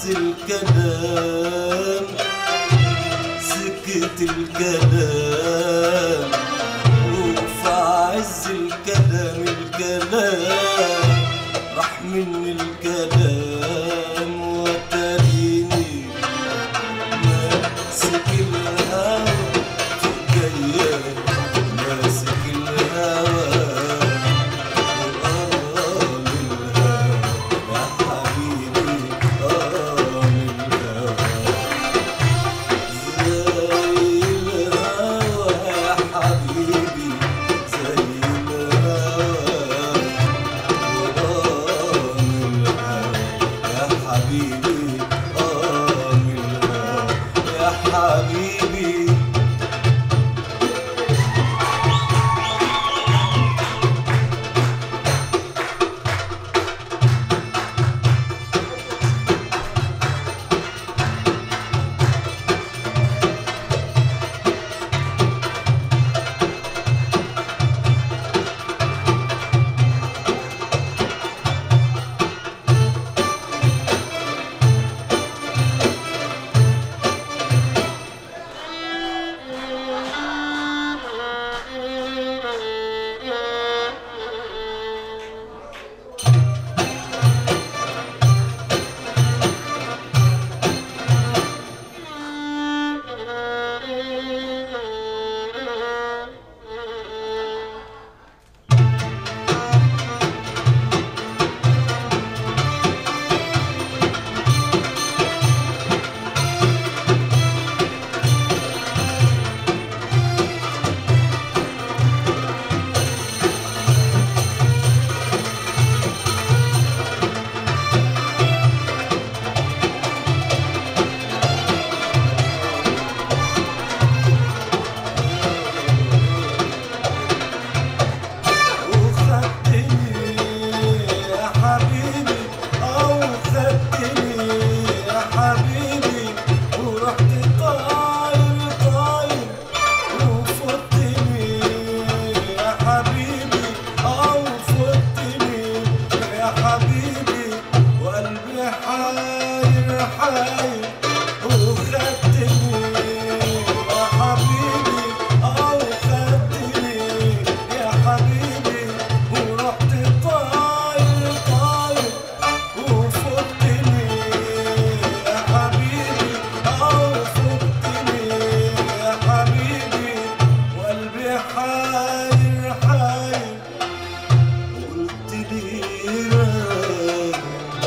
الكلام سكت الكلام وفي عز الكلام الكلام راح مني الكلام وتريني ماسك الهوى في ايديا ماسك الهوى وآه للهوى يا حبيبي آه للهوى زي الهوى يا حبيبي زي الهوى وآه للهوى يا حبيبي آه للهوى يا حبيبي وخدتني يا حبيبي أو خدتني يا حبيبي ورحت طاير طاير وفضتني يا حبيبي أو فضتني يا حبيبي وقلبي حاير حاير وخدتني يا حبيبي أو خدتني يا حبيبي ورحت طاير طاير وفضتني يا حبيبي أو فضتني يا حبيبي وقلبي حاير حاير قلت لي راجع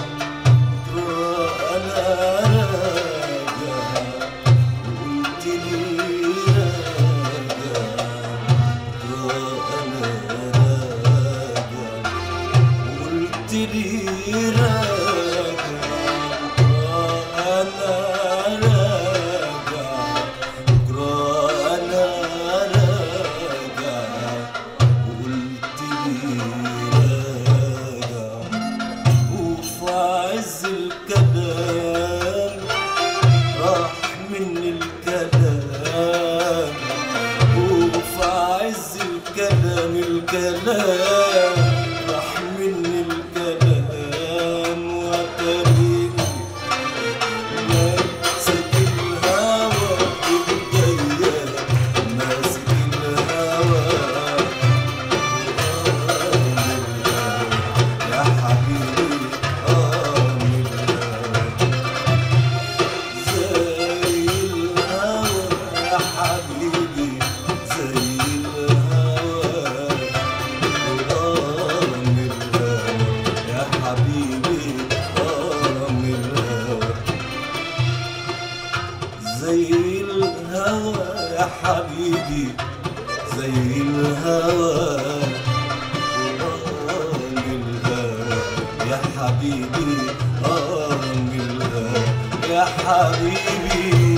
أنا راجع قلت لي راجع أنا راجع قلت لي راجع أنا راجع بكرة أنا راجع قلت لي راجع وفي عز الكلام راح مني الكلام وفي عز الكلام الكلام راح مني الكلام وتريني ماسك الهوى بإيديا ماسك الهوى يا حبيبي آه من زي الهوى يا حبيبي زي الهوى آه من يا حبيبي آه من زي الهوى يا حبيبي زي الهوى آه للهوى يا حبيبي آه للهوى يا حبيبي